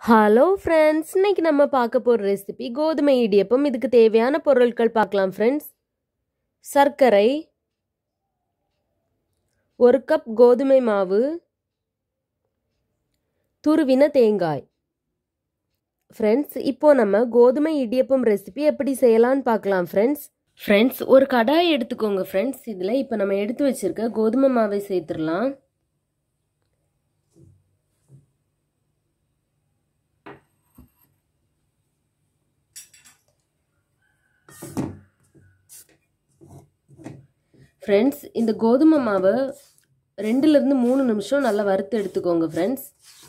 hello friends இன்னைக்கு நம்ம பார்க்க போகிற ரெசிபி கோதுமை இடியப்பம் இதுக்கு தேவையான பொருட்கள் பார்க்கலாம் ஃப்ரெண்ட்ஸ் சர்க்கரை ஒரு கப் கோதுமை மாவு துருவின தேங்காய் ஃப்ரெண்ட்ஸ் இப்போ நம்ம கோதுமை இடியப்பம் ரெசிபி எப்படி செய்யலாம்னு பார்க்கலாம் ஃப்ரெண்ட்ஸ் ஃப்ரெண்ட்ஸ் ஒரு கடாய் எடுத்துக்கோங்க ஃப்ரெண்ட்ஸ் இதில் இப்போ நம்ம எடுத்து வச்சிருக்க கோதுமை மாவை சேர்த்துடலாம் ஃப்ரெண்ட்ஸ் இந்த கோதுமை மாவை ரெண்டுலேருந்து மூணு நிமிஷம் நல்லா வறுத்து எடுத்துக்கோங்க ஃப்ரெண்ட்ஸ்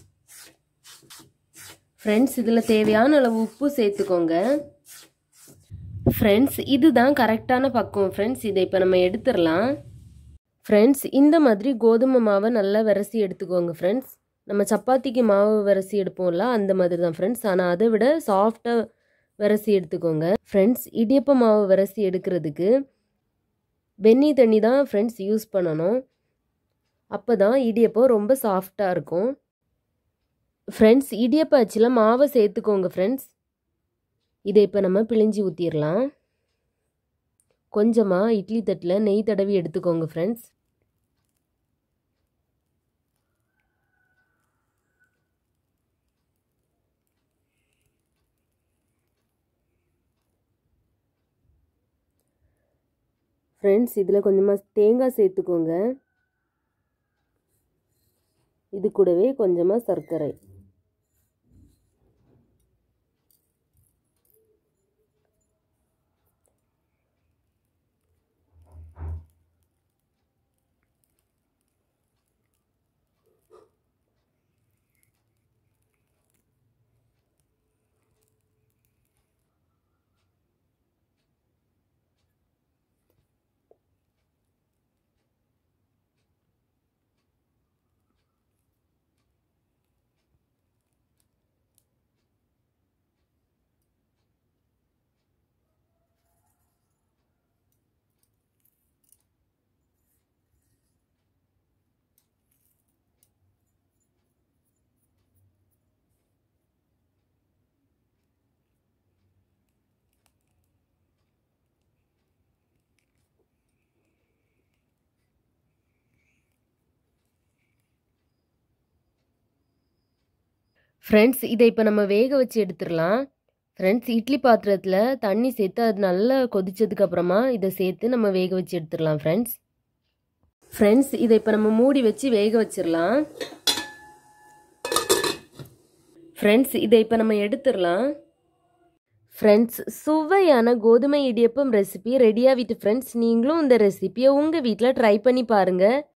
ஃப்ரெண்ட்ஸ் இதில் தேவையான அளவு உப்பு சேர்த்துக்கோங்க ஃப்ரெண்ட்ஸ் இதுதான் கரெக்டான பக்குவம் ஃப்ரெண்ட்ஸ் இதை இப்போ நம்ம எடுத்துடலாம் ஃப்ரெண்ட்ஸ் இந்த மாதிரி கோதுமை மாவை நல்லா விரசி எடுத்துக்கோங்க ஃப்ரெண்ட்ஸ் நம்ம சப்பாத்திக்கு மாவு விரசி எடுப்போம்ல அந்த மாதிரி தான் ஃப்ரெண்ட்ஸ் ஆனால் அதை விட சாஃப்டாக விரசி எடுத்துக்கோங்க ஃப்ரெண்ட்ஸ் இடியப்ப மாவு விரசி எடுக்கிறதுக்கு வெந்நி தண்ணி தான் ஃப்ரெண்ட்ஸ் யூஸ் பண்ணணும் அப்போ தான் இடியப்பம் ரொம்ப சாஃப்டாக இருக்கும் ஃப்ரெண்ட்ஸ் இடியப்ப அச்சில் மாவை சேர்த்துக்கோங்க ஃப்ரெண்ட்ஸ் இதை இப்போ நம்ம பிழிஞ்சி ஊற்றிடலாம் கொஞ்சமாக இட்லி தட்டில் நெய் தடவி எடுத்துக்கோங்க ஃப்ரெண்ட்ஸ் ஃப்ரெண்ட்ஸ் இதில் கொஞ்சமாக தேங்காய் சேர்த்துக்கோங்க இது கூடவே கொஞ்சமாக சர்க்கரை ஃப்ரெண்ட்ஸ் இதை இப்போ நம்ம வேக வச்சு எடுத்துடலாம் ஃப்ரெண்ட்ஸ் இட்லி பாத்திரத்தில் தண்ணி சேர்த்து அது நல்லா கொதிச்சதுக்கு அப்புறமா இதை சேர்த்து நம்ம வேக வச்சு எடுத்துடலாம் ஃப்ரெண்ட்ஸ் ஃப்ரெண்ட்ஸ் இதை இப்போ நம்ம மூடி வச்சு வேக வச்சிடலாம் ஃப்ரெண்ட்ஸ் இதை இப்போ நம்ம எடுத்துடலாம் ஃப்ரெண்ட்ஸ் சுவையான கோதுமை இடியப்பம் ரெசிபி ரெடியாகிட்டு ஃப்ரெண்ட்ஸ் நீங்களும் இந்த ரெசிபியை உங்கள் வீட்டில் ட்ரை பண்ணி பாருங்கள்